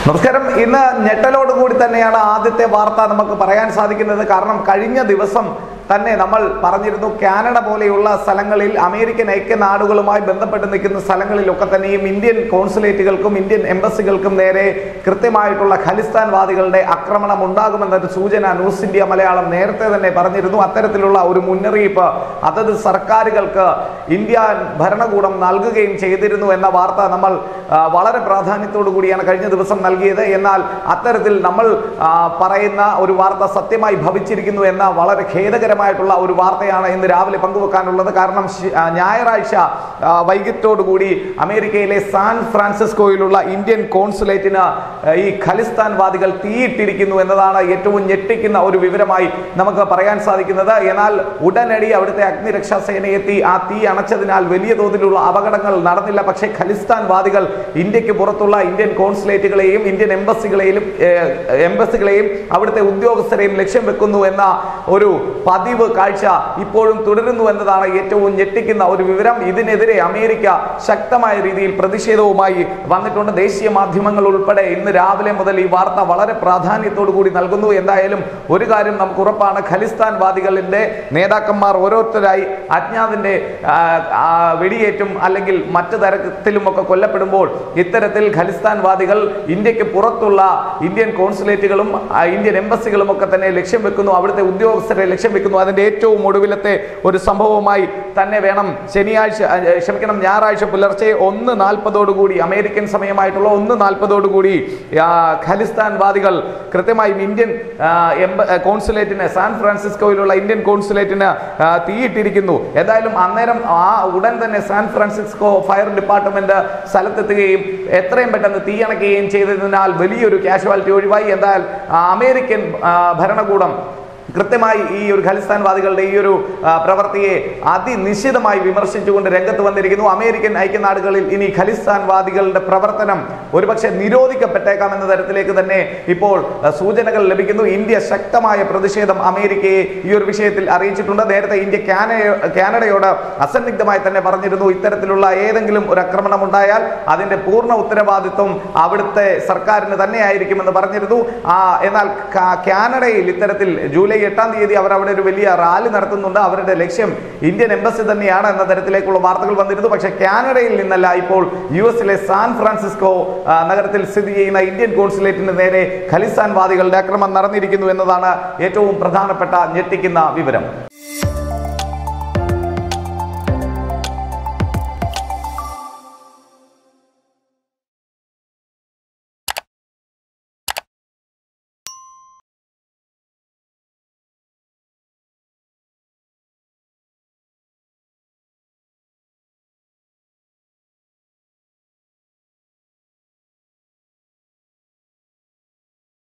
നമസ്കാരം ഇന്ന് ഞെട്ടലോടുകൂടി തന്നെയാണ് ആദ്യത്തെ വാർത്ത നമുക്ക് പറയാൻ സാധിക്കുന്നത് കാരണം കഴിഞ്ഞ ദിവസം തന്നെ നമ്മൾ പറഞ്ഞിരുന്നു കാനഡ പോലെയുള്ള സ്ഥലങ്ങളിൽ അമേരിക്കൻ ഐക്യനാടുകളുമായി ബന്ധപ്പെട്ട് നിൽക്കുന്ന സ്ഥലങ്ങളിലൊക്കെ തന്നെയും ഇന്ത്യൻ കോൺസുലേറ്റുകൾക്കും ഇന്ത്യൻ എംബസികൾക്കും നേരെ കൃത്യമായിട്ടുള്ള ഖലിസ്ഥാൻവാദികളുടെ ആക്രമണം ഉണ്ടാകുമെന്നൊരു സൂചന ന്യൂസ് ഇന്ത്യ മലയാളം നേരത്തെ തന്നെ പറഞ്ഞിരുന്നു അത്തരത്തിലുള്ള ഒരു മുന്നറിയിപ്പ് അതത് സർക്കാരുകൾക്ക് ഇന്ത്യ ഭരണകൂടം നൽകുകയും ചെയ്തിരുന്നു എന്ന വാർത്ത നമ്മൾ ആ, വളരെ പ്രാധാന്യത്തോടു കൂടിയാണ് കഴിഞ്ഞ ദിവസം നൽകിയത് എന്നാൽ അത്തരത്തിൽ നമ്മൾ ആ, പറയുന്ന ഒരു വാർത്ത സത്യമായി ഭവിച്ചിരിക്കുന്നു എന്ന വളരെ ഖേദകരമായിട്ടുള്ള ഒരു വാർത്തയാണ് ഇന്ന് രാവിലെ പങ്കുവെക്കാനുള്ളത് കാരണം ശി- ആ, ഞായറാഴ്ച ആ, വൈകിട്ടോടുകൂടി അമേരിക്കയിലെ സാൻ ഫ്രാൻസിസ്കോയിലുള്ള ഇന്ത്യൻ കോൺസുലേറ്റിന് ആ, ഈ ഖലിസ്ഥാൻവാദികൾ തീയിട്ടിരിക്കുന്നു എന്നതാണ് ഏറ്റവും ഞെട്ടിക്കുന്ന ഒരു വിവരമായി നമുക്ക് പറയാൻ സാധിക്കുന്നത് എന്നാൽ ഉടനടി അവിടുത്തെ അഗ്നിരക്ഷാ സേന എത്തി ആ തീ അണച്ചതിനാൽ വലിയ തോതിലുള്ള അപകടങ്ങൾ നടന്നില്ല പക്ഷേ ഖലിസ്ഥാൻവാദികൾ ഇന്ത്യക്ക് പുറത്തുള്ള ഇന്ത്യൻ കോൺസുലേറ്റുകളെയും ഇന്ത്യൻ എംബസികളെയും ഏഹ്, എംബസികളെയും അവിടുത്തെ ഉദ്യോഗസ്ഥരെയും ലക്ഷ്യം വെക്കുന്നു എന്ന ഒരു പതിവ് കാഴ്ച ഇപ്പോഴും തുടരുന്നു എന്നതാണ് ഏറ്റവും ഞെട്ടിക്കുന്ന ഒരു വിവരം ഇതിനെതിരെ അമേരിക്ക ശക്തമായ രീതിയിൽ പ്രതിഷേധവുമായി വന്നിട്ടുണ്ട് ദേശീയ മാധ്യമങ്ങൾ ഉൾപ്പെടെ ഇന്ന് രാവിലെ മുതൽ ഈ വാർത്ത വളരെ പ്രാധാന്യത്തോടു കൂടി നൽകുന്നു എന്തായാലും ഒരു കാര്യം നമുക്ക് ഉറപ്പാണ് ഖലിസ്ഥാൻവാദികളുടെ നേതാക്കന്മാർ ഓരോരുത്തരായി അജ്ഞാതിന്റെ ആ, ആ, വെടിയേറ്റും അല്ലെങ്കിൽ മറ്റു തരത്തിലുമൊക്കെ കൊല്ലപ്പെടുമ്പോൾ ഇത്തരത്തിൽ ഖലിസ്ഥാൻവാദികൾ ഇന്ത്യക്ക് പുറത്തുള്ള ഇന്ത്യൻ കോൺസുലേറ്റുകളും ആ, ഇന്ത്യൻ എംബസികളും ഒക്കെ തന്നെ ലക്ഷ്യം വെക്കുന്നു അവിടുത്തെ ഉദ്യോഗസ്ഥരെ ലക്ഷ്യം വെക്കുന്നു അതിന്റെ ഏറ്റവും ഒടുവിലത്തെ ഒരു സംഭവമായി തന്നെ വേണം ശനിയാഴ്ച ആ, ക്ഷമിക്കണം ഞായറാഴ്ച പുലർച്ചെ ഒന്ന് നാൽപ്പതോടുകൂടി അമേരിക്കൻ സമയമായിട്ടുള്ള ഒന്ന് നാൽപ്പതോടുകൂടി ആ, ഖലിസ്ഥാൻവാദികൾ കൃത്യമായും ഇന്ത്യൻ ആ, എംബ- ആ, കോൺസുലേറ്റിന് സാൻ ഫ്രാൻസിസ്കോയിലുള്ള ഇന്ത്യൻ കോൺസുലേറ്റിന് ആ, തീയിട്ടിരിക്കുന്നു എന്തായാലും അന്നേരം ആ ഉടൻ തന്നെ സാൻ ഫ്രാൻസിസ്കോ ഫയർ ഡിപ്പാർട്ട്മെന്റ് സ്ഥലത്തെത്തുകയും എത്രയും പെട്ടെന്ന് തീയണയ്ക്കുകയും ചെയ്തതിനാൽ വലിയൊരു കാഷ്വാലിറ്റി ഒഴിവായി എന്നാൽ ആ, അമേരിക്കൻ ആ, ഭരണകൂടം കൃത്യമായി ഈ ഒരു ഖലിസ്ഥാൻവാദികളുടെ ഈ ഒരു ആ, പ്രവൃത്തിയെ അതിനിശ്ചിതമായി വിമർശിച്ചുകൊണ്ട് രംഗത്ത് വന്നിരിക്കുന്നു അമേരിക്കൻ ഐക്യനാടുകളിൽ ഇനി ഖലിസ്ഥാൻവാദികളുടെ പ്രവർത്തനം ഒരുപക്ഷെ നിരോധിക്കപ്പെട്ടേക്കാം എന്ന തരത്തിലേക്ക് തന്നെ ഇപ്പോൾ ആ, സൂചനകൾ ലഭിക്കുന്നു ഇന്ത്യ ശക്തമായ പ്രതിഷേധം അമേരിക്കയെ ഈ ഒരു വിഷയത്തിൽ അറിയിച്ചിട്ടുണ്ട് നേരത്തെ ഇന്ത്യ കാനഡ കാനഡയോട് അസന്നിഗ്ധമായി തന്നെ പറഞ്ഞിരുന്നു ഇത്തരത്തിലുള്ള ഏതെങ്കിലും ഒരു ആക്രമണം ഉണ്ടായാൽ അതിന്റെ പൂർണ്ണ ഉത്തരവാദിത്വം അവിടുത്തെ സർക്കാരിന് തന്നെയായിരിക്കുമെന്ന് പറഞ്ഞിരുന്നു ആ, എന്നാൽ കാ- കാനഡയിൽ ഇത്തരത്തിൽ ജൂലൈ എട്ടാം തീയതി അവർ അവിടെ ഒരു വലിയ റാലി നടത്തുന്നുണ്ട് അവരുടെ ലക്ഷ്യം ഇന്ത്യൻ എംബസി തന്നെയാണ് എന്ന തരത്തിലേക്കുള്ള വാർത്തകൾ വന്നിരുന്നു പക്ഷേ കാനഡയിൽ നിന്നല്ല ഇപ്പോൾ യു എസിലെ സാൻ ഫ്രാൻസിസ്കോ ആ, നഗരത്തിൽ സ്ഥിതി ചെയ്യുന്ന ഇന്ത്യൻ കോൺസുലേറ്റിന് നേരെ ഖലിസ്ഥാൻവാദികളുടെ ആക്രമണം നടന്നിരിക്കുന്നു എന്നതാണ് ഏറ്റവും പ്രധാനപ്പെട്ട ഞെട്ടിക്കുന്ന വിവരം